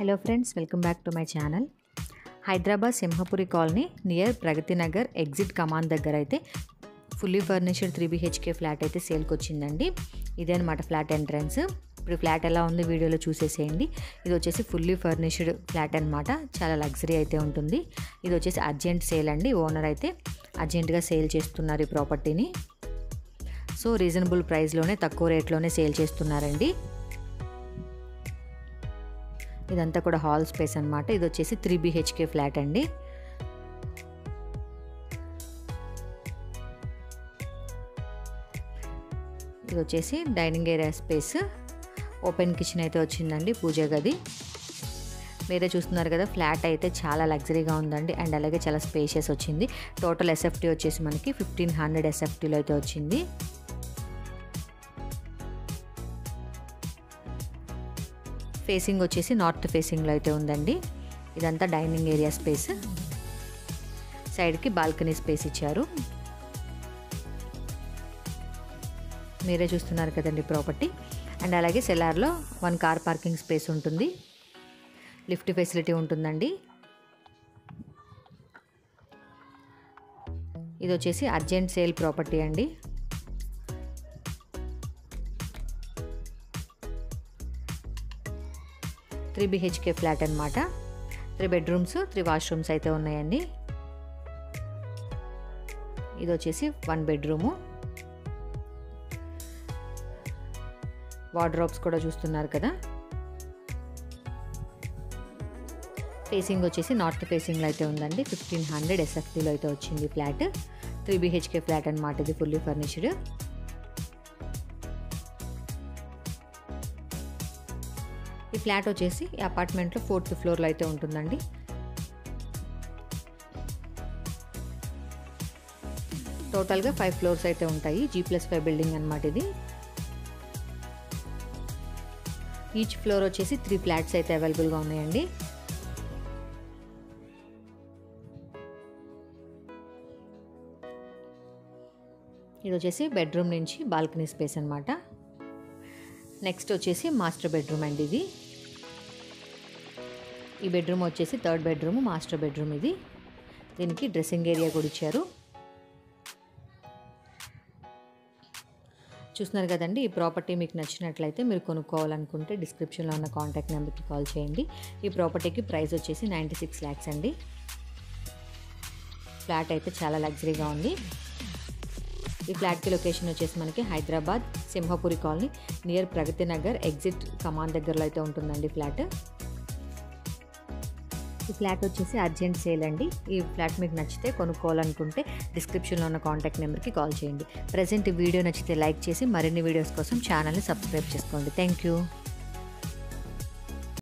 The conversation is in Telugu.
hello friends welcome back to my channel Hyderabad Simhapuri colony near Pragathi Nagar exit కమాన్ దగ్గర అయితే fully furnished three BHK flat అయితే సేల్కి వచ్చిందండి ఇదే అనమాట ఫ్లాట్ ఎంట్రన్స్ ఇప్పుడు ఫ్లాట్ ఎలా ఉంది వీడియోలో చూసేసేయండి ఇది వచ్చేసి ఫుల్లీ ఫర్నిష్డ్ ఫ్లాట్ అనమాట చాలా లగ్జరీ అయితే ఉంటుంది ఇది వచ్చేసి అర్జెంట్ సేల్ అండి ఓనర్ అయితే అర్జెంటుగా సేల్ చేస్తున్నారు ఈ ప్రాపర్టీని సో రీజనబుల్ ప్రైస్లోనే తక్కువ రేట్లోనే సేల్ చేస్తున్నారండి ఇదంతా కూడా హాల్ స్పేస్ అనమాట ఇది వచ్చేసి త్రీ బిహెచ్కే ఫ్లాట్ అండి ఇది వచ్చేసి dining area space open kitchen అయితే వచ్చిందండి పూజ గది మీరే చూస్తున్నారు కదా ఫ్లాట్ అయితే చాలా లగ్జరీగా ఉందండి అండ్ అలాగే చాలా స్పేషియస్ వచ్చింది టోటల్ ఎస్ఎఫ్టీ వచ్చేసి మనకి ఫిఫ్టీన్ హండ్రెడ్ ఎస్ఎఫ్టీలో అయితే వచ్చింది ఫేసింగ్ వచ్చేసి నార్త్ ఫేసింగ్లో అయితే ఉందండి ఇదంతా డైనింగ్ ఏరియా స్పేస్ సైడ్కి బాల్కనీ స్పేస్ ఇచ్చారు మీరే చూస్తున్నారు కదండి ప్రాపర్టీ అండ్ అలాగే సెలార్లో వన్ కార్ పార్కింగ్ స్పేస్ ఉంటుంది లిఫ్ట్ ఫెసిలిటీ ఉంటుందండి ఇది వచ్చేసి అర్జెంట్ సేల్ ప్రాపర్టీ అండి త్రీ బిహెచ్కే ఫ్లాట్ అనమాట త్రీ బెడ్రూమ్స్ త్రీ వాష్రూమ్స్ అయితే ఉన్నాయండి ఇది వచ్చేసి వన్ బెడ్రూము వార్డ్రోబ్స్ కూడా చూస్తున్నారు కదా ఫేసింగ్ వచ్చేసి నార్త్ ఫేసింగ్లో అయితే ఉందండి ఫిఫ్టీన్ హండ్రెడ్ ఎస్ఎఫ్టీలో అయితే వచ్చింది ఫ్లాట్ త్రీ బిహెచ్కే ఫ్లాట్ అనమాట ఇది ఫుల్లీ ఫర్నిష్డ్ ఈ ఫ్లాట్ వచ్చేసి ఈ అపార్ట్మెంట్లో ఫోర్త్ ఫ్లోర్లో అయితే ఉంటుందండి టోటల్గా ఫైవ్ ఫ్లోర్స్ అయితే ఉంటాయి జీ ప్లస్ ఫైవ్ బిల్డింగ్ అనమాట ఇది ఈచ్ ఫ్లోర్ వచ్చేసి త్రీ ఫ్లాట్స్ అయితే అవైలబుల్గా ఉన్నాయండి ఇది వచ్చేసి బెడ్రూమ్ నుంచి బాల్కనీ స్పేస్ అనమాట నెక్స్ట్ వచ్చేసి మాస్టర్ బెడ్రూమ్ అండి ఇది ఈ బెడ్రూమ్ వచ్చేసి థర్డ్ బెడ్రూమ్ మాస్టర్ బెడ్రూమ్ ఇది దీనికి డ్రెస్సింగ్ ఏరియా కూడా ఇచ్చారు చూస్తున్నారు కదండి ఈ ప్రాపర్టీ మీకు నచ్చినట్లయితే మీరు కొనుక్కోవాలనుకుంటే డిస్క్రిప్షన్లో ఉన్న కాంటాక్ట్ నెంబర్కి కాల్ చేయండి ఈ ప్రాపర్టీకి ప్రైస్ వచ్చేసి నైంటీ సిక్స్ ల్యాక్స్ అండి ఫ్లాట్ అయితే చాలా లగ్జరీగా ఉంది ఈ ఫ్లాట్కి లొకేషన్ వచ్చేసి మనకి Hyderabad Simhapuri colony near Pragathi Nagar exit కమాన్ దగ్గరలో అయితే ఉంటుందండి ఫ్లాట్ ఈ ఫ్లాట్ వచ్చేసి అర్జెంట్ సేల్ అండి ఈ ఫ్లాట్ మీకు నచ్చితే కొనుక్కోవాలనుకుంటే డిస్క్రిప్షన్లో ఉన్న కాంటాక్ట్ నెంబర్కి కాల్ చేయండి ప్రజెంట్ ఈ వీడియో నచ్చితే లైక్ చేసి మరిన్ని వీడియోస్ కోసం ఛానల్ని సబ్స్క్రైబ్ చేసుకోండి థ్యాంక్ యూ